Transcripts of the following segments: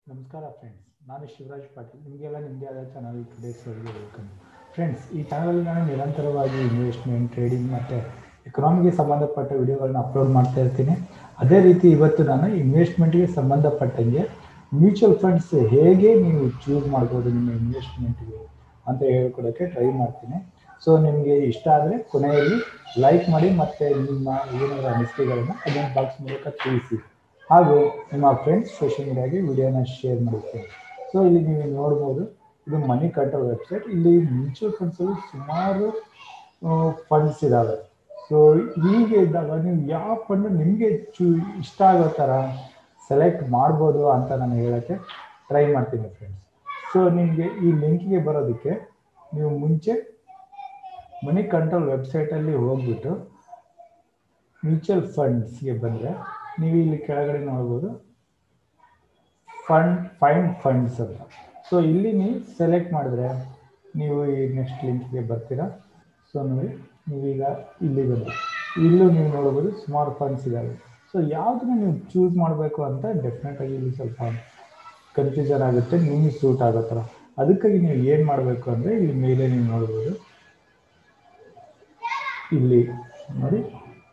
ನಮಸ್ಕಾರ ಫ್ರೆಂಡ್ಸ್ ನಾನು ಶಿವರಾಜ್ ಪಾಟೀಲ್ ನಿಮಗೆಲ್ಲ ನಿಮ್ಮದೇ ಆದ ಚಾನಲ್ ಟುಡೇಸ್ ವರೆಗೆ ವೆಲ್ಕಮ್ ಫ್ರೆಂಡ್ಸ್ ಈ ಚಾನಲಲ್ಲಿ ನಾನು ನಿರಂತರವಾಗಿ ಇನ್ವೆಸ್ಟ್ಮೆಂಟ್ ಟ್ರೇಡಿಂಗ್ ಮತ್ತು ಎಕನಾಮಿಗೆ ಸಂಬಂಧಪಟ್ಟ ವಿಡಿಯೋಗಳನ್ನ ಅಪ್ಲೋಡ್ ಮಾಡ್ತಾ ಇರ್ತೀನಿ ಅದೇ ರೀತಿ ಇವತ್ತು ನಾನು ಇನ್ವೆಸ್ಟ್ಮೆಂಟ್ಗೆ ಸಂಬಂಧಪಟ್ಟಂಗೆ ಮ್ಯೂಚುವಲ್ ಫಂಡ್ಸ್ ಹೇಗೆ ನೀವು ಚೂಸ್ ಮಾಡ್ಬೋದು ನಿಮ್ಮ ಇನ್ವೆಸ್ಟ್ಮೆಂಟ್ಗೆ ಅಂತ ಹೇಳ್ಕೊಡೋಕ್ಕೆ ಟ್ರೈ ಮಾಡ್ತೀನಿ ಸೊ ನಿಮಗೆ ಇಷ್ಟ ಆದರೆ ಕೊನೆಯಲ್ಲಿ ಲೈಕ್ ಮಾಡಿ ಮತ್ತು ನಿಮ್ಮ ಏನಾದರೂ ಅನಿಸಿಕೆಗಳನ್ನು ಕಮೆಂಟ್ ಬಾಕ್ಸ್ ಮೂಲಕ ತಿಳಿಸಿ ಹಾಗೂ ನಿಮ್ಮ ಫ್ರೆಂಡ್ಸ್ ಸೋಷಿಯಲ್ ಮೀಡಿಯಾಗೆ ವಿಡಿಯೋನ ಶೇರ್ ಮಾಡುತ್ತೇನೆ ಸೊ ಇಲ್ಲಿ ನೀವು ನೋಡ್ಬೋದು ಇದು ಮನಿ ಕಂಟ್ರೋಲ್ ವೆಬ್ಸೈಟ್ ಇಲ್ಲಿ ಮ್ಯೂಚುವಲ್ ಫಂಡ್ಸಲ್ಲಿ ಸುಮಾರು ಫಂಡ್ಸ್ ಇದ್ದಾವೆ ಸೊ ಹೀಗೆ ಇದ್ದಾಗ ನೀವು ಯಾವ ಫಂಡ್ ನಿಮಗೆ ಚೂ ಇಷ್ಟ ಆಗೋ ಥರ ಸೆಲೆಕ್ಟ್ ಮಾಡ್ಬೋದು ಅಂತ ನಾನು ಹೇಳೋಕ್ಕೆ ಟ್ರೈ ಮಾಡ್ತೀನಿ ಫ್ರೆಂಡ್ಸ್ ಸೊ ನಿಮಗೆ ಈ ಲಿಂಕಿಗೆ ಬರೋದಕ್ಕೆ ನೀವು ಮುಂಚೆ ಮನಿ ಕಂಟ್ರೋಲ್ ವೆಬ್ಸೈಟಲ್ಲಿ ಹೋಗ್ಬಿಟ್ಟು ಮ್ಯೂಚುವಲ್ ಫಂಡ್ಸ್ಗೆ ಬಂದರೆ ನೀವು ಇಲ್ಲಿ ಕೆಳಗಡೆ ನೋಡ್ಬೋದು ಫಂಡ್ ಫೈಂಡ್ ಫಂಡ್ಸ್ ಅಂತ ಸೊ ಇಲ್ಲಿ ನೀವು ಸೆಲೆಕ್ಟ್ ಮಾಡಿದ್ರೆ ನೀವು ಈ ನೆಕ್ಸ್ಟ್ ಲಿಂಕ್ಗೆ ಬರ್ತೀರಾ ಸೊ ನೋಡಿ ನೀವೀಗ ಇಲ್ಲಿ ಬಂದು ಇಲ್ಲೂ ನೀವು ನೋಡ್ಬೋದು ಸುಮಾರು ಫಂಡ್ಸ್ ಇದ್ದಾವೆ ಸೊ ಯಾವುದನ್ನ ನೀವು ಚೂಸ್ ಮಾಡಬೇಕು ಅಂತ ಡೆಫಿನೆಟಾಗಿ ಇಲ್ಲಿ ಸ್ವಲ್ಪ ಕನ್ಫ್ಯೂಷನ್ ಆಗುತ್ತೆ ನಿಮಗೆ ಸೂಟ್ ಆಗೋ ಥರ ಅದಕ್ಕಾಗಿ ನೀವು ಏನು ಮಾಡಬೇಕು ಅಂದರೆ ಇಲ್ಲಿ ಮೇಲೆ ನೀವು ನೋಡ್ಬೋದು ಇಲ್ಲಿ ನೋಡಿ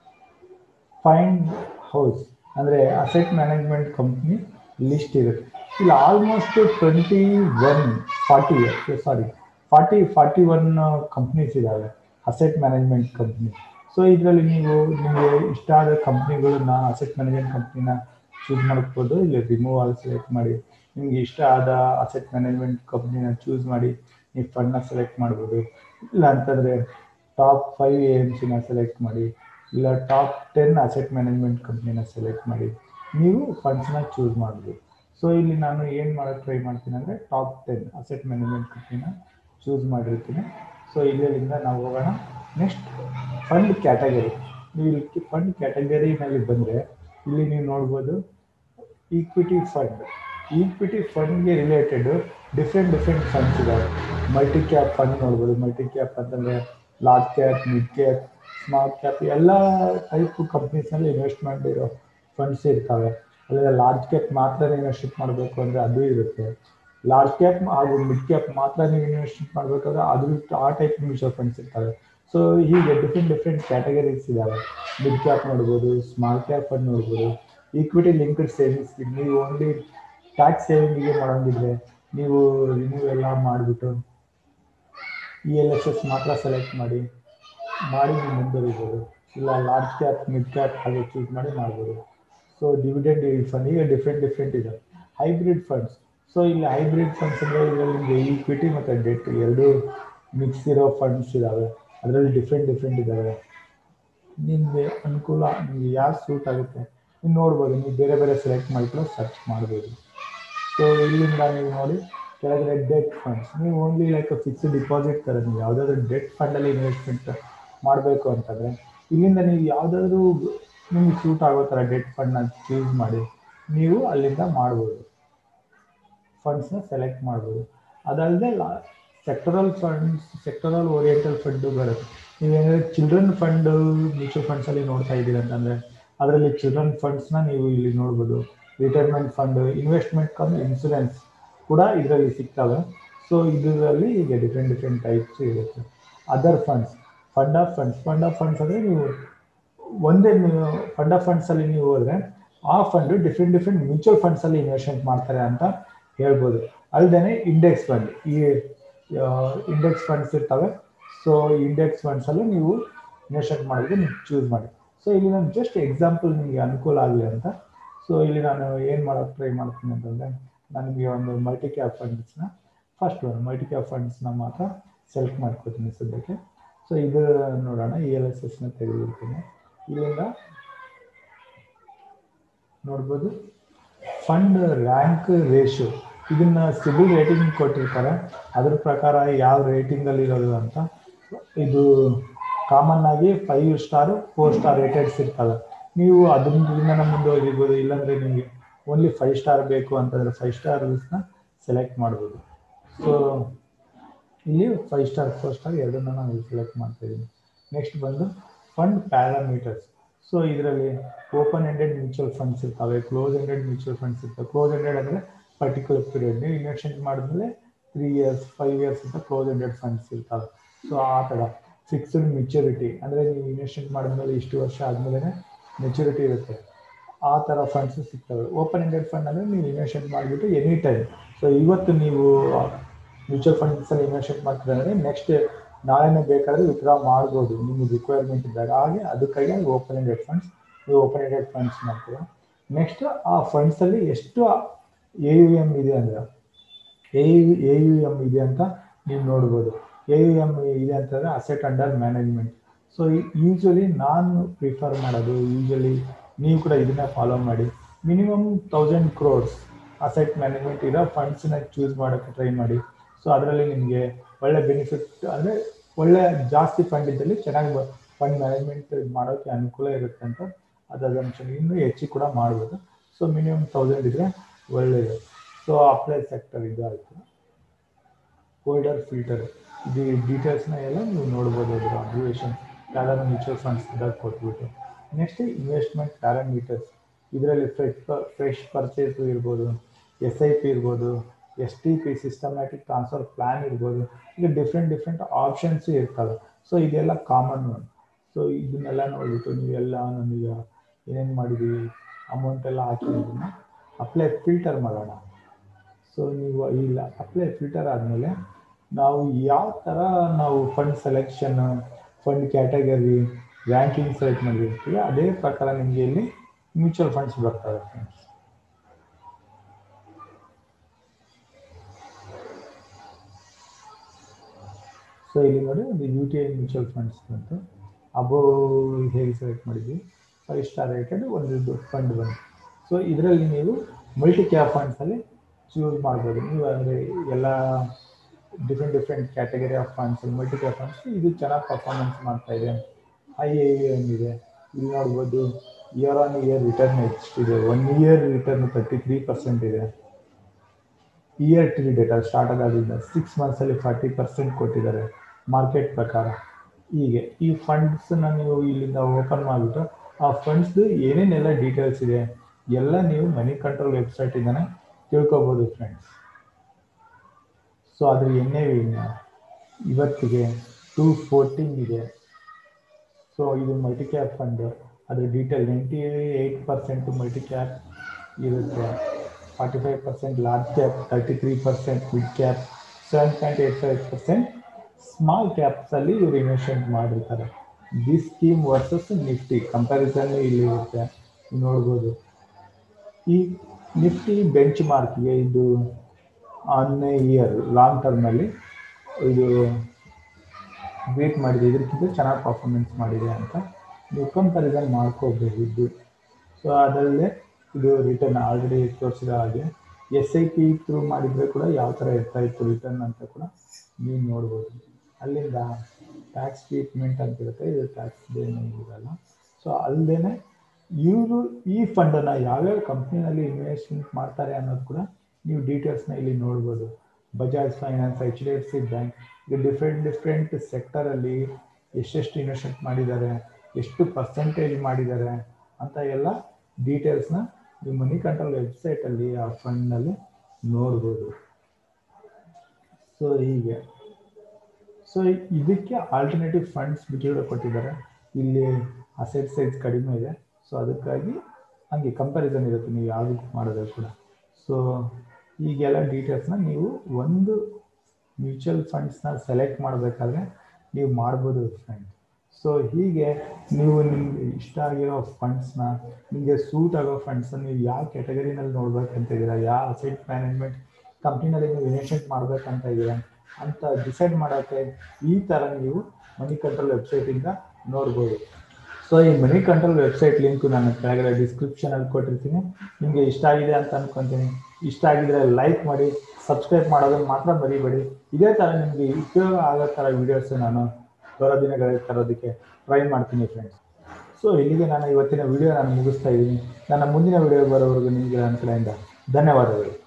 ಫೈಂಡ್ ಹೌಸ್ ಅಂದರೆ ಅಸೆಟ್ ಮ್ಯಾನೇಜ್ಮೆಂಟ್ ಕಂಪ್ನಿ ಲಿಸ್ಟ್ ಇರುತ್ತೆ ಇಲ್ಲಿ almost twenty one forty sorry forty forty one companies ಇದ್ದಾವೆ ಅಸೆಟ್ ಮ್ಯಾನೇಜ್ಮೆಂಟ್ ಕಂಪ್ನಿ ಸೊ ಇದರಲ್ಲಿ ನೀವು ನಿಮಗೆ ಇಷ್ಟ ಆದ ಕಂಪ್ನಿಗಳನ್ನ ಅಸೆಟ್ ಮ್ಯಾನೇಜ್ಮೆಂಟ್ ಕಂಪ್ನಿನ ಚೂಸ್ ಮಾಡ್ಬೋದು ಇಲ್ಲಿ ರಿಮೂವ್ ಆಲ್ ಸೆಲೆಕ್ಟ್ ಮಾಡಿ ನಿಮಗೆ ಇಷ್ಟ ಆದ ಅಸೆಟ್ ಮ್ಯಾನೇಜ್ಮೆಂಟ್ ಕಂಪ್ನಿನ ಚೂಸ್ ಮಾಡಿ ನೀವು ಫಂಡ್ನ ಸೆಲೆಕ್ಟ್ ಮಾಡ್ಬೋದು ಇಲ್ಲ ಅಂತಂದರೆ ಟಾಪ್ ಫೈವ್ ಎ ಎಮ್ ಸಿನ ಸೆಲೆಕ್ಟ್ ಮಾಡಿ ಇಲ್ಲ ಟಾಪ್ ಟೆನ್ ಅಸೆಟ್ ಮ್ಯಾನೇಜ್ಮೆಂಟ್ ಕಂಪ್ನಿನ ಸೆಲೆಕ್ಟ್ ಮಾಡಿ ನೀವು ಫಂಡ್ಸ್ನ ಚೂಸ್ ಮಾಡ್ಬೋದು ಸೊ ಇಲ್ಲಿ ನಾನು ಏನು ಮಾಡೋಕ್ಕೆ ಟ್ರೈ ಮಾಡ್ತೀನಿ ಅಂದರೆ ಟಾಪ್ ಟೆನ್ ಅಸೆಟ್ ಮ್ಯಾನೇಜ್ಮೆಂಟ್ ಕಂಪ್ನಿನ ಚೂಸ್ ಮಾಡಿರ್ತೀನಿ ಸೊ ಇಲ್ಲಿಂದ ನಾವು ಹೋಗೋಣ ನೆಕ್ಸ್ಟ್ ಫಂಡ್ ಕ್ಯಾಟಗರಿ ನೀವು ಇಲ್ಲಿ ಫಂಡ್ ಕ್ಯಾಟಗರಿನಲ್ಲಿ ಬಂದರೆ ಇಲ್ಲಿ ನೀವು ನೋಡ್ಬೋದು ಈಕ್ವಿಟಿ ಫಂಡ್ ಈಕ್ವಿಟಿ ಫಂಡ್ಗೆ ರಿಲೇಟೆಡ್ ಡಿಫ್ರೆಂಟ್ ಡಿಫ್ರೆಂಟ್ ಫಂಡ್ಸ್ ಇದ್ದಾವೆ ಮಲ್ಟಿ ಕ್ಯಾಪ್ ಫಂಡ್ ನೋಡ್ಬೋದು ಮಲ್ಟಿ ಕ್ಯಾಪ್ ಅಂತಂದರೆ large cap mid cap small cap ಎಲ್ಲ ಟೈಪ್ ಕಂಪ್ನೀಸ್ನಲ್ಲಿ ಇನ್ವೆಸ್ಟ್ಮೆಂಟ್ ಇರೋ ಫಂಡ್ಸ್ ಇರ್ತವೆ ಅಲ್ಲದೆ ಲಾರ್ಜ್ ಕ್ಯಾಪ್ ಮಾತ್ರ ಇನ್ವೆಸ್ಟ್ ಮಾಡಬೇಕು ಅಂದರೆ ಅದು ಇರುತ್ತೆ ಲಾರ್ಜ್ ಕ್ಯಾಪ್ ಹಾಗೂ ಮಿಡ್ ಕ್ಯಾಪ್ ಮಾತ್ರ ನೀವು ಇನ್ವೆಸ್ಟ್ ಮಾಡಬೇಕಾದ್ರೆ ಅದು ಆ ಟೈಪ್ ಮ್ಯೂಚುವಲ್ ಫಂಡ್ಸ್ ಇರ್ತವೆ ಸೊ ಹೀಗೆ ಡಿಫ್ರೆಂಟ್ ಡಿಫ್ರೆಂಟ್ ಕ್ಯಾಟಗರೀಸ್ ಇದ್ದಾವೆ ಮಿಡ್ ಕ್ಯಾಪ್ ನೋಡ್ಬೋದು ಸ್ಮಾಲ್ ಕ್ಯಾಪ್ ಫಂಡ್ ನೋಡ್ಬೋದು ಈಕ್ವಿಟಿ ಲಿಂಕ್ಡ್ ಸೇವಿಂಗ್ಸ್ ನೀವು ಓನ್ಲಿ ಟ್ಯಾಕ್ಸ್ ಸೇವಿಂಗಿಗೆ ಮಾಡೋಂಗಿದ್ರೆ ನೀವು ರಿಮೂವ್ ಎಲ್ಲ ಮಾಡಿಬಿಟ್ಟು ಇ ಎಲ್ ಎಸ್ ಎಸ್ ಮಾತ್ರ ಸೆಲೆಕ್ಟ್ ಮಾಡಿ ಮಾಡಿ ನೀವು ಮುಂದುವರಿಬೋದು ಇಲ್ಲ ಲಾರ್ಜ್ ಕ್ಯಾಪ್ ಮಿಡ್ ಕ್ಯಾಪ್ ಹಾಗೆ ಚೂಸ್ ಮಾಡಿ ಮಾಡ್ಬೋದು ಸೊ ಡಿವಿಡೆಂಡ್ ಫಂಡ್ ಈಗ ಡಿಫ್ರೆಂಟ್ ಡಿಫ್ರೆಂಟ್ ಇದೆ ಹೈಬ್ರಿಡ್ ಫಂಡ್ಸ್ ಸೊ ಇಲ್ಲಿ ಹೈಬ್ರಿಡ್ ಫಂಡ್ಸ್ ಅಂದರೆ ಇದರಲ್ಲಿ ನಿಮಗೆ ಈಕ್ವಿಟಿ ಮತ್ತು ಡೆಟ್ ಎರಡೂ ಮಿಕ್ಸ್ ಇರೋ ಫಂಡ್ಸ್ ಇದ್ದಾವೆ ಅದರಲ್ಲಿ ಡಿಫ್ರೆಂಟ್ ಡಿಫ್ರೆಂಟ್ ಇದ್ದಾವೆ ನಿಮಗೆ ಅನುಕೂಲ ನಿಮಗೆ ಯಾರು ಸೂಟ್ ಆಗುತ್ತೆ ನೀವು ನೋಡ್ಬೋದು ನೀವು ಬೇರೆ ಬೇರೆ ಸೆಲೆಕ್ಟ್ ಮಾಡಿಕೊಂಡು ಸರ್ಚ್ ಮಾಡ್ಬೋದು ಸೊ ಇಲ್ಲಿಂದ ನೀವು ನೋಡಿ ಕೆಳಗಡೆ ಡೆಟ್ ಫಂಡ್ಸ್ ನೀವು ಓನ್ಲಿ ಲೈಕ್ ಫಿಕ್ಸ್ಡ್ ಡಿಪಾಸಿಟ್ ಥರ ನೀವು ಯಾವುದಾದ್ರೂ ಡೆಟ್ ಫಂಡಲ್ಲಿ ಇನ್ವೆಸ್ಟ್ಮೆಂಟ್ ಮಾಡಬೇಕು ಅಂತಂದರೆ ಇಲ್ಲಿಂದ ನೀವು ಯಾವುದಾದ್ರೂ ನಿಮಗೆ ಸೂಟ್ ಆಗೋ ಥರ ಡೆಟ್ ಫಂಡ್ನ ಚೂಸ್ ಮಾಡಿ ನೀವು ಅಲ್ಲಿಂದ ಮಾಡ್ಬೋದು ಫಂಡ್ಸ್ನ ಸೆಲೆಕ್ಟ್ ಮಾಡ್ಬೋದು ಅದಲ್ಲದೆ ಲಾ sectoral funds sectoral oriental fund ಬರುತ್ತೆ ನೀವೇನಾದ್ರೆ ಚಿಲ್ಡ್ರನ್ ಫಂಡ್ ಮ್ಯೂಚುವಲ್ ಫಂಡ್ಸಲ್ಲಿ ನೋಡ್ತಾ ಇದ್ದೀರಿ ಅಂತಂದರೆ ಅದರಲ್ಲಿ ಚಿಲ್ಡ್ರನ್ ಫಂಡ್ಸ್ನ ನೀವು ಇಲ್ಲಿ ನೋಡ್ಬೋದು retirement fund investment cum insurance ಕೂಡ ಇದರಲ್ಲಿ ಸಿಗ್ತವೆ ಸೊ ಇದರಲ್ಲಿ ಈಗ ಡಿಫ್ರೆಂಟ್ ಡಿಫ್ರೆಂಟ್ ಟೈಪ್ಸ್ ಇರುತ್ತೆ other funds fund of funds fund of funds ಅಂದರೆ ನೀವು ಒಂದೇ ಫಂಡ್ ಆಫ್ ಫಂಡ್ಸಲ್ಲಿ ನೀವು ಹೋದರೆ ಆ ಫಂಡು ಡಿಫ್ರೆಂಟ್ ಡಿಫ್ರೆಂಟ್ ಮ್ಯೂಚುವಲ್ ಫಂಡ್ಸಲ್ಲಿ ಇನ್ವೆಸ್ಟ್ಮೆಂಟ್ ಮಾಡ್ತಾರೆ ಅಂತ ಹೇಳ್ಬೋದು ಅಲ್ಲದೆ ಇಂಡೆಕ್ಸ್ ಫಂಡ್ ಈ ಇಂಡೆಕ್ಸ್ ಫಂಡ್ಸ್ ಇರ್ತವೆ ಸೊ ಇಂಡೆಕ್ಸ್ ಫಂಡ್ಸಲ್ಲೂ ನೀವು ಇನ್ವೆಸ್ಟ್ಮೆಂಟ್ ಮಾಡಿದ್ರೆ ನೀವು ಚೂಸ್ ಮಾಡಿ ಸೊ ಇಲ್ಲಿ ನಾನು ಜಸ್ಟ್ ಎಕ್ಸಾಂಪಲ್ ನಿಮಗೆ ಅನುಕೂಲ ಆಗಲಿ ಅಂತ ಸೊ ಇಲ್ಲಿ ನಾನು ಏನು ಮಾಡೋಕ್ಕೆ ಟ್ರೈ ಮಾಡ್ತೀನಿ ಅಂತಂದರೆ ನನಗೆ ಒಂದು ಮಲ್ಟಿ ಕ್ಯಾಪ್ ಫಂಡ್ಸ್ನ ಫಸ್ಟ್ ಒಂದು ಮಲ್ಟಿ ಕ್ಯಾಪ್ ಫಂಡ್ಸ್ನ ಮಾತ್ರ ಸೆಲೆಕ್ಟ್ ಮಾಡ್ಕೋತೀನಿ ಸದ್ಯಕ್ಕೆ ಸೊ ಇದು ನೋಡೋಣ ಇ ಎಲ್ ಎಸ್ ಎಸ್ನ ತೆಗೆದಿರ್ತೀನಿ ಇಲ್ಲಿಂದ ನೋಡ್ಬೋದು ಫಂಡ್ ರ್ಯಾಂಕ್ ರೇಷಿಯೋ ಇದನ್ನ ಸಿಬಿಲ್ ರೇಟಿಂಗ್ ಕೊಟ್ಟಿರ್ತಾರೆ ಅದ್ರ ಪ್ರಕಾರ ಯಾವ ರೇಟಿಂಗಲ್ಲಿ ಇರೋದು ಅಂತ ಇದು ಕಾಮನ್ ಆಗಿ five star four star rateds ಇರ್ತವೆ ನೀವು ಅದರಿಂದ ಮುಂದೆ ಹೋಗಿರ್ಬೋದು ಇಲ್ಲಾಂದರೆ ನಿಮಗೆ ಓನ್ಲಿ ಫೈವ್ ಸ್ಟಾರ್ ಬೇಕು ಅಂತಂದರೆ ಫೈವ್ ಸ್ಟಾರ್ ರೂಲ್ಸ್ನ ಸೆಲೆಕ್ಟ್ ಮಾಡ್ಬೋದು ಸೊ ಇಲ್ಲಿ ಫೈವ್ ಸ್ಟಾರ್ ಫೋರ್ ಸ್ಟಾರ್ ಎರಡನ್ನ ನಾನು ಸೆಲೆಕ್ಟ್ ಮಾಡ್ತಾ ಇದ್ದೀನಿ ನೆಕ್ಸ್ಟ್ ಬಂದು ಫಂಡ್ ಪ್ಯಾರಾಮೀಟರ್ಸ್ ಸೊ ಇದರಲ್ಲಿ ಓಪನ್ ಎಂಡೆಡ್ ಮ್ಯೂಚುವಲ್ ಫಂಡ್ಸ್ ಇರ್ತವೆ ಕ್ಲೋಸ್ ಎಂಡೆಡ್ ಮ್ಯೂಚುವಲ್ ಫಂಡ್ಸ್ ಇರ್ತವೆ ಕ್ಲೋಸ್ ಎಂಡೆಡ್ ಅಂದರೆ ಪರ್ಟಿಕ್ಯುಲರ್ ಪೀರಿಯಡ್ ನೀವು ಇನ್ವೆಸ್ಟ್ಮೆಂಟ್ ಮಾಡಿದ್ಮೇಲೆ ತ್ರೀ ಇಯರ್ಸ್ ಫೈವ್ ಇಯರ್ಸ್ ಅಂತ ಕ್ಲೋಸ್ ಎಂಡೆಡ್ ಫಂಡ್ಸ್ ಇರ್ತಾವೆ ಸೊ ಆ ಥರ ಫಿಕ್ಸ್ಡ್ ಮೆಚುರಿಟಿ ಅಂದರೆ ನೀವು ಇನ್ವೆಸ್ಟ್ಮೆಂಟ್ ಮಾಡಿದ್ಮೇಲೆ ಇಷ್ಟು ವರ್ಷ ಆದಮೇಲೆ ಮೆಚುರಿಟಿ ಇರುತ್ತೆ ಆ ಥರ ಫಂಡ್ಸ್ ಸಿಗ್ತವೆ ಓಪನ್ ಎಂಡೆಡ್ ಫಂಡ್ ಅಂದರೆ ನೀವು ಇನ್ವೆಸ್ಟ್ಮೆಂಟ್ ಮಾಡಿಬಿಟ್ಟು ಎನಿ ಟೈಮ್ ಸೊ ಇವತ್ತು ನೀವು ಮ್ಯೂಚುವಲ್ ಫಂಡ್ಸಲ್ಲಿ ಇನ್ವೆಸ್ಟ್ಮೆಂಟ್ ಮಾಡ್ತೀರ ಅಂದರೆ ನೆಕ್ಸ್ಟ್ ನಾಳೆನೇ ಬೇಕಾದರೆ ವಿತ್ಡ್ರಾ ಮಾಡ್ಬೋದು ನಿಮಗೆ ರಿಕ್ವೈರ್ಮೆಂಟ್ ಇದ್ದಾಗ ಹಾಗೆ ಅದಕ್ಕಾಗಿ ಓಪನ್ ಎಂಡೆಡ್ ಫಂಡ್ಸ್ ನೀವು ಓಪನ್ ಎಂಡೆಡ್ ಫಂಡ್ಸ್ ಮಾಡ್ತೀರಾ ನೆಕ್ಸ್ಟ್ ಆ ಫಂಡ್ಸಲ್ಲಿ ಎಷ್ಟು ಎ ಯು ಎಮ್ ಇದೆ ಅಂದರೆ A U A U M ಇದೆ ಅಂತ ನೀವು ನೋಡ್ಬೋದು ಎ ಯು ಎಮ್ ಇದೆ ಅಂತಂದರೆ asset under management so usually ನಾನು ಪ್ರಿಫರ್ ಮಾಡೋದು ಯೂಶ್ವಲಿ ನೀವು ಕೂಡ ಇದನ್ನ ಫಾಲೋ ಮಾಡಿ minimum thousand crores asset management ಇರೋ ಫಂಡ್ಸನ್ನ ಚೂಸ್ ಮಾಡೋಕ್ಕೆ ಟ್ರೈ ಮಾಡಿ ಸೊ ಅದರಲ್ಲಿ ನಿಮಗೆ ಒಳ್ಳೆ ಬೆನಿಫಿಟ್ ಅಂದರೆ ಒಳ್ಳೆ ಜಾಸ್ತಿ ಫಂಡ್ ಇದ್ದಲ್ಲಿ ಚೆನ್ನಾಗಿ ಫಂಡ್ ಮ್ಯಾನೇಜ್ಮೆಂಟ್ ಮಾಡೋಕ್ಕೆ ಅನುಕೂಲ ಇರುತ್ತೆ ಅಂತ ಅದು ಅಸಂಪ್ಷನ್ ಇನ್ನೂ ಹೆಚ್ಚಿಗೆ ಕೂಡ ಮಾಡ್ಬೋದು ಸೊ ಮಿನಿಮಮ್ ತೌಸಂಡ್ ಇದ್ದರೆ ಒಳ್ಳೆಯದು ಸೊ ಅಪ್ಲೈ ಸೆಕ್ಟರ್ ಇದು ಆಯಿತು ಹೋಲ್ಡರ್ ಫಿಲ್ಟರ್ ಇದು ಡೀಟೇಲ್ಸ್ನ ಎಲ್ಲ ನೀವು ನೋಡ್ಬೋದು ಅದರ ಅಬ್ರಿವೇಷನ್ ಯಾವ್ದಾದ್ರು ಮ್ಯೂಚುವಲ್ ಫಂಡ್ಸ್ ಇದ್ದಾಗ ಕೊಟ್ಬಿಟ್ಟು ನೆಕ್ಸ್ಟ್ ಇನ್ವೆಸ್ಟ್ಮೆಂಟ್ ಪ್ಯಾರಾಮೀಟರ್ಸ್ ಇದರಲ್ಲಿ ಫ್ರೆಶ್ ಫ್ರೆಶ್ ಪರ್ಚೇಸ್ ಇರ್ಬೋದು ಎಸ್ ಐ ಪಿ ಇರ್ಬೋದು S T P systematic transfer plan ಇರ್ಬೋದು ಈಗ ಡಿಫ್ರೆಂಟ್ ಡಿಫ್ರೆಂಟ್ ಆಪ್ಷನ್ಸು ಇರ್ತವೆ ಸೊ ಇದೆಲ್ಲ ಕಾಮನ್ ಒನ್ ಸೊ ಇದನ್ನೆಲ್ಲ ನೋಡಿಬಿಟ್ಟು ನೀವೆಲ್ಲ ನಮಗೆ ಏನೇನು ಮಾಡಿದ್ದೀವಿ ಅಮೌಂಟ್ ಎಲ್ಲ ಹಾಕಿದ್ದನ್ನ ಅಪ್ಲೈ ಫಿಲ್ಟರ್ ಮಾಡೋಣ ಸೊ ನೀವು ಇಲ್ಲ ಅಪ್ಲೈ ಫಿಲ್ಟರ್ ಆದಮೇಲೆ ನಾವು ಯಾವ ಥರ ನಾವು fund selection fund category ranking select ಮಾಡಿರ್ತೀವಿ ಅದೇ ಪ್ರಕಾರ ನಿಮಗೆ ಇಲ್ಲಿ ಮ್ಯೂಚುವಲ್ ಫಂಡ್ಸ್ ಬರ್ತವೆ ಫ್ರೆಂಡ್ಸ್ ಸೊ ಇಲ್ಲಿ ನೋಡಿ ಒಂದು U T I mutual funds ಬಂತು ಅಬೋ ಹೇಗೆ ಸೆಲೆಕ್ಟ್ ಮಾಡಿದ್ವಿ ಫೈವ್ ಸ್ಟಾರ್ ರೇಟೆಡ್ ಒಂದು ಫಂಡ್ ಬಂತು ಸೊ ಇದರಲ್ಲಿ ನೀವು ಮಲ್ಟಿ ಕ್ಯಾಪ್ ಫಂಡ್ಸಲ್ಲಿ ಚೂಸ್ ಮಾಡ್ಬೋದು ನೀವು ಅಂದರೆ ಎಲ್ಲ different different category of funds multi cap funds ಇದು ಚೆನ್ನಾಗಿ ಪರ್ಫಾರ್ಮೆನ್ಸ್ ಮಾಡ್ತಾ ಇದೆ ಐ ಎ ಎಮ್ ಇದೆ ಇಲ್ಲಿ ನೋಡ್ಬೋದು ಇಯರ್ ಆನ್ ಇಯರ್ ರಿಟರ್ನ್ ಎಷ್ಟಿದೆ one year return thirty three percent ಇದೆ ಇಯರ್ ಟಿ ಡೇಟಾ ಸ್ಟಾರ್ಟ್ ಆಗೋದ್ರಿಂದ ಸಿಕ್ಸ್ ಮಂತ್ಸಲ್ಲಿ ಫಾರ್ಟಿ ಪರ್ಸೆಂಟ್ ಕೊಟ್ಟಿದ್ದಾರೆ ಮಾರ್ಕೆಟ್ ಪ್ರಕಾರ ಹೀಗೆ ಈ ಫಂಡ್ಸನ್ನ ನೀವು ಇಲ್ಲಿಂದ ಓಪನ್ ಮಾಡಿಬಿಟ್ಟು ಆ ಫಂಡ್ಸ್ದು ಏನೇನೆಲ್ಲ ಡೀಟೇಲ್ಸ್ ಇದೆ ಎಲ್ಲ ನೀವು ಮನಿ ಕಂಟ್ರೋಲ್ ವೆಬ್ಸೈಟಿಂದನೇ ತಿಳ್ಕೊಬೋದು ಫ್ರೆಂಡ್ಸ್ ಸೊ ಅದ್ರ ಎನ್ ಎ ವಿನ ಇವತ್ತಿಗೆ ಟೂ ಫೋರ್ಟೀನ್ ಇದೆ ಸೊ ಇದು ಮಲ್ಟಿ ಕ್ಯಾಪ್ ಫಂಡ್ ಅದ್ರ detail ninety eight percent multi cap ಇರುತ್ತೆ forty five percent large cap thirty three percent mid cap seven point eight five percent small ಕ್ಯಾಪ್ಸಲ್ಲಿ ಇವರು investment ಮಾಡಿರ್ತಾರೆ this scheme versus Nifty comparison ಇಲ್ಲಿ ಇರುತ್ತೆ ನೋಡ್ಬೋದು ಈ ನಿಫ್ಟಿ ಬೆಂಚ್ ಮಾರ್ಕ್ಗೆ ಇದು ಆನ್ ಇಯರ್ ಲಾಂಗ್ ಟರ್ಮಲ್ಲಿ ಇದು ವೇಟ್ ಮಾಡಿದೆ ಇದಕ್ಕಿಂತ ಚೆನ್ನಾಗಿ ಪರ್ಫಾರ್ಮೆನ್ಸ್ ಮಾಡಿದೆ ಅಂತ ನೀವು ಕಂಪ್ಯಾರಿಸನ್ ಮಾಡ್ಕೋಬಹುದು ಸೊ ಅದರಲ್ಲೇ ಇದು ರಿಟರ್ನ್ ಆಲ್ರೆಡಿ ತೋರಿಸಿದ ಹಾಗೆ ಎಸ್ ಐ ಪಿ ಥ್ರೂ ಮಾಡಿದರೆ ಕೂಡ ಯಾವ ಥರ ಇರ್ತಾ ಇತ್ತು ರಿಟರ್ನ್ ಅಂತ ಕೂಡ ನೀವು ನೋಡ್ಬೋದು ಅಲ್ಲಿಂದ ಟ್ಯಾಕ್ಸ್ ಟ್ರೀಟ್ಮೆಂಟ್ ಅಂತ ಇರುತ್ತೆ ಇದು ಟ್ಯಾಕ್ಸ್ ಏನು ಇರಲ್ಲ ಸೊ ಅಲ್ಲದೆ ಇವರು ಈ ಫಂಡನ್ನು ಯಾವ್ಯಾವ ಕಂಪ್ನಿನಲ್ಲಿ ಇನ್ವೆಸ್ಟ್ಮೆಂಟ್ ಮಾಡ್ತಾರೆ ಅನ್ನೋದು ಕೂಡ ನೀವು ಡೀಟೇಲ್ಸ್ನ ಇಲ್ಲಿ ನೋಡ್ಬೋದು Bajaj finance H D F C bank ಇದು ಡಿಫ್ರೆಂಟ್ ಡಿಫ್ರೆಂಟ್ ಸೆಕ್ಟರಲ್ಲಿ ಎಷ್ಟೆಷ್ಟು ಇನ್ವೆಸ್ಟ್ಮೆಂಟ್ ಮಾಡಿದ್ದಾರೆ ಎಷ್ಟು ಪರ್ಸೆಂಟೇಜ್ ಮಾಡಿದ್ದಾರೆ ಅಂತ ಎಲ್ಲ ಡೀಟೇಲ್ಸ್ನ ನೀವು ಮನಿ ಕಂಟ್ರೋಲ್ ವೆಬ್ಸೈಟಲ್ಲಿ ಆ ಫಂಡ್ನಲ್ಲಿ ನೋಡ್ಬೋದು ಸೊ ಹೀಗೆ ಸೊ ಇದಕ್ಕೆ ಆಲ್ಟರ್ನೇಟಿವ್ ಫಂಡ್ಸ್ ಬಿಟ್ಟು ಕೊಟ್ಟಿದ್ದಾರೆ ಇಲ್ಲಿ ಅಸೆಟ್ ಸೈಜ್ ಕಡಿಮೆ ಇದೆ ಸೊ ಅದಕ್ಕಾಗಿ ಹಂಗೆ ಕಂಪ್ಯಾರಿಸನ್ ಇರುತ್ತೆ ನೀವು ಯಾವುದಕ್ಕೆ ಮಾಡಿದ್ರೆ ಕೂಡ ಸೊ ಈಗೆಲ್ಲ ಡೀಟೇಲ್ಸ್ನ ನೀವು ಒಂದು ಮ್ಯೂಚುವಲ್ ಫಂಡ್ಸ್ನ ಸೆಲೆಕ್ಟ್ ಮಾಡಬೇಕಾದ್ರೆ ನೀವು ಮಾಡ್ಬೋದು ಫ್ರೆಂಡ್ ಸೊ ಹೀಗೆ ನೀವು ನಿಮಗೆ ಇಷ್ಟ ಆಗಿರೋ ಫಂಡ್ಸ್ನ ನಿಮಗೆ ಸೂಟ್ ಆಗೋ ಫಂಡ್ಸನ್ನ ನೀವು ಯಾವ ಕ್ಯಾಟಗರಿನಲ್ಲಿ ನೋಡ್ಬೇಕಂತ ಇದ್ದೀರಾ ಯಾವ ಅಸೆಟ್ ಮ್ಯಾನೇಜ್ಮೆಂಟ್ ಕಂಪ್ನಿನಲ್ಲಿ ನೀವು ಇನ್ವೆಸ್ಟ್ಮೆಂಟ್ ಮಾಡ್ಬೇಕಂತ ಇದ್ದೀರಾ ಅಂತ ಡಿಸೈಡ್ ಮಾಡೋಕ್ಕೆ ಈ ಥರ ನೀವು ಮನಿ ಕಂಟ್ರೋಲ್ ವೆಬ್ಸೈಟಿಂದ ನೋಡ್ಬೋದು ಸೊ ಈ ಮನಿ ಕಂಟ್ರೋಲ್ ವೆಬ್ಸೈಟ್ ಲಿಂಕು ನಾನು ಕೆಳಗಡೆ ಡಿಸ್ಕ್ರಿಪ್ಷನಲ್ಲಿ ಕೊಟ್ಟಿರ್ತೀನಿ ನಿಮಗೆ ಇಷ್ಟ ಆಗಿದೆ ಅಂತ ಅನ್ಕೊತೀನಿ ಇಷ್ಟ ಆಗಿದ್ರೆ ಲೈಕ್ ಮಾಡಿ ಸಬ್ಸ್ಕ್ರೈಬ್ ಮಾಡೋದನ್ನು ಮಾತ್ರ ಮರಿಬೇಡಿ ಇದೇ ಥರ ನಿಮಗೆ ಉಪಯೋಗ ಆಗೋ ಥರ ವೀಡಿಯೋಸ್ ನಾನು ಬರೋ ದಿನಗಳಲ್ಲಿ ತರೋದಕ್ಕೆ ಟ್ರೈ ಮಾಡ್ತೀನಿ ಫ್ರೆಂಡ್ಸ್ ಸೊ ಇಲ್ಲಿಗೆ ನಾನು ಇವತ್ತಿನ ವಿಡಿಯೋ ನಾನು ಮುಗಿಸ್ತಾ ಇದ್ದೀನಿ ನನ್ನ ಮುಂದಿನ ವಿಡಿಯೋ ಬರೋವರೆಗೂ ನಿಮಗೆ ನನ್ನ ಕಡೆಯಿಂದ ಧನ್ಯವಾದಗಳು